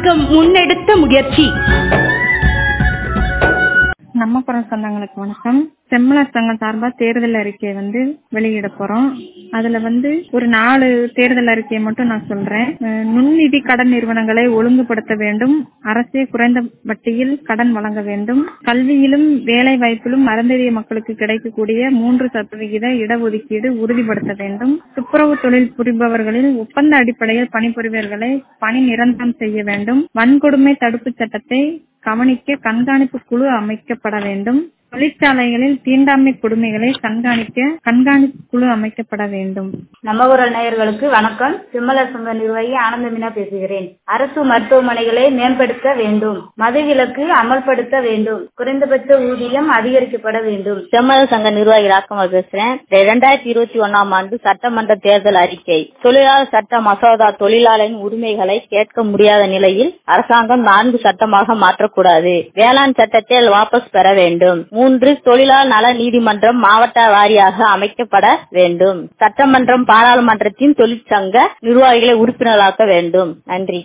சங்கம் முன்னெடுத்த முயற்சி நம்ம புறம் சொந்தங்களுக்கு வணக்கம் செம்மலர் சங்கம் சார்பா தேர்தல் அறிக்கையை வந்து வெளியிட போறோம் அதுல வந்து ஒரு நாலு தேர்தல் அறிக்கையை மட்டும் நான் சொல்றேன் அஹ் நுண்நிதி கடன் நிறுவனங்களை ஒழுங்குபடுத்த வேண்டும் அரசே குறைந்த வட்டியில் கடன் வழங்க வேண்டும் கல்வியிலும் வேலை வாய்ப்பிலும் மறந்தறிய மக்களுக்கு கிடைக்கக்கூடிய மூன்று சதவிகித இடஒதுக்கீடு உறுதிப்படுத்த வேண்டும் துப்புரவு தொழில் புரிபவர்களில் ஒப்பந்த அடிப்படையில் பணிபுரிவர்களை பணி நிரந்தரம் செய்ய வேண்டும் வன்கொடுமை தடுப்பு சட்டத்தை கவனிக்க கண்காணிப்பு குழு அமைக்கப்பட வேண்டும் தொழிற்சாலைகளில் தீண்டாமை கொடுமைகளை கண்காணிக்க கண்காணிப்பு குழு அமைக்கப்பட வேண்டும் நம்ம ஊரல் நேயர்களுக்கு வணக்கம் சிம்மலர் சங்க நிர்வாகி ஆனந்த மீனா பேசுகிறேன் அரசு மருத்துவமனைகளை மேம்படுத்த வேண்டும் மதுவிலக்கு அமல்படுத்த வேண்டும் குறைந்தபட்ச ஊதியம் அதிகரிக்கப்பட வேண்டும் செம்மல சங்க நிர்வாகி ராக்கமா பேசுறேன் இரண்டாயிரத்தி இருபத்தி ஒன்னாம் ஆண்டு சட்டமன்ற தேர்தல் அறிக்கை தொழிலாளர் சட்ட மசோதா தொழிலாளரின் உரிமைகளை கேட்க முடியாத நிலையில் அரசாங்கம் நான்கு சட்டமாக மாற்றக்கூடாது வேளாண் சட்டத்தை வாபஸ் பெற வேண்டும் மூன்று தொழிலாளர் நல நீதிமன்றம் மாவட்ட வாரியாக அமைக்கப்பட வேண்டும் சட்டமன்றம் பாராளுமன்றத்தின் தொழிற்சங்க நிர்வாகிகளை உறுப்பினராக்க வேண்டும் நன்றி